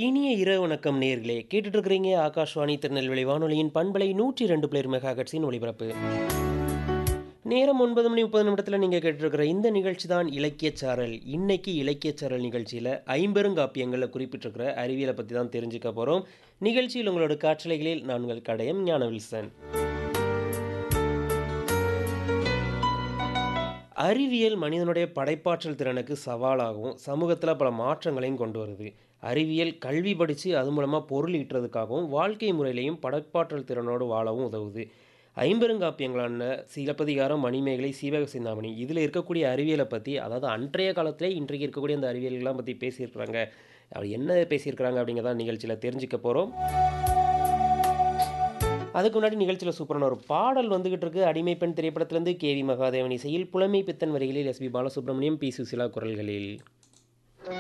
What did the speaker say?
இனிய இரவு வணக்கம் நேர்களே கேட்டுட்டு இருக்கிறீங்க ஆகாஷ்வாணி திருநெல்வேலி வானொலியின் பண்பலை நூற்றி ரெண்டு பிளேர் மெகாகட்ஸின் ஒளிபரப்பு நேரம் ஒன்பது மணி முப்பது நிமிடத்தில் நீங்கள் கேட்டிருக்கிற இந்த நிகழ்ச்சி தான் இலக்கியச்சாரல் இன்னைக்கு இலக்கியச்சாரல் நிகழ்ச்சியில் ஐம்பெருங்காப்பியங்களில் குறிப்பிட்டிருக்கிற அறிவியலை பற்றி தான் தெரிஞ்சுக்க போகிறோம் நிகழ்ச்சியில் உங்களோட காற்றலைகளில் நான் உங்கள் கடையம் ஞான வில்சன் அறிவியல் மனிதனுடைய படைப்பாற்றல் திறனுக்கு சவாலாகவும் சமூகத்தில் பல மாற்றங்களையும் கொண்டு வருது அறிவியல் கல்வி படித்து அது மூலமாக பொருள் ஈட்டுறதுக்காகவும் வாழ்க்கை முறையிலையும் படைப்பாற்றல் திறனோடு வாழவும் உதவுது ஐம்பெருங்காப்பியங்களான சிலப்பதிகாரம் மணிமேகலை சீவக சிந்தாமணி இதில் இருக்கக்கூடிய அறிவியலை பற்றி அதாவது அன்றைய காலத்திலே இன்றைக்கு இருக்கக்கூடிய அந்த அறிவியல்கள்லாம் பற்றி பேசியிருக்கிறாங்க அவர் என்ன பேசியிருக்கிறாங்க அப்படிங்கிறத நிகழ்ச்சியில் தெரிஞ்சுக்க போகிறோம் அதுக்கு முன்னாடி நிகழ்ச்சியில் சூப்பரான ஒரு பாடல் வந்துகிட்டு இருக்கு அடிமை பெண் திரைப்படத்திலிருந்து கேவி மகாதேவன் இசையில் புலமை பித்தன் வரிகளில் எஸ்பி பாலசுப்ரமணியம் பி சுசிலா குரல்களில்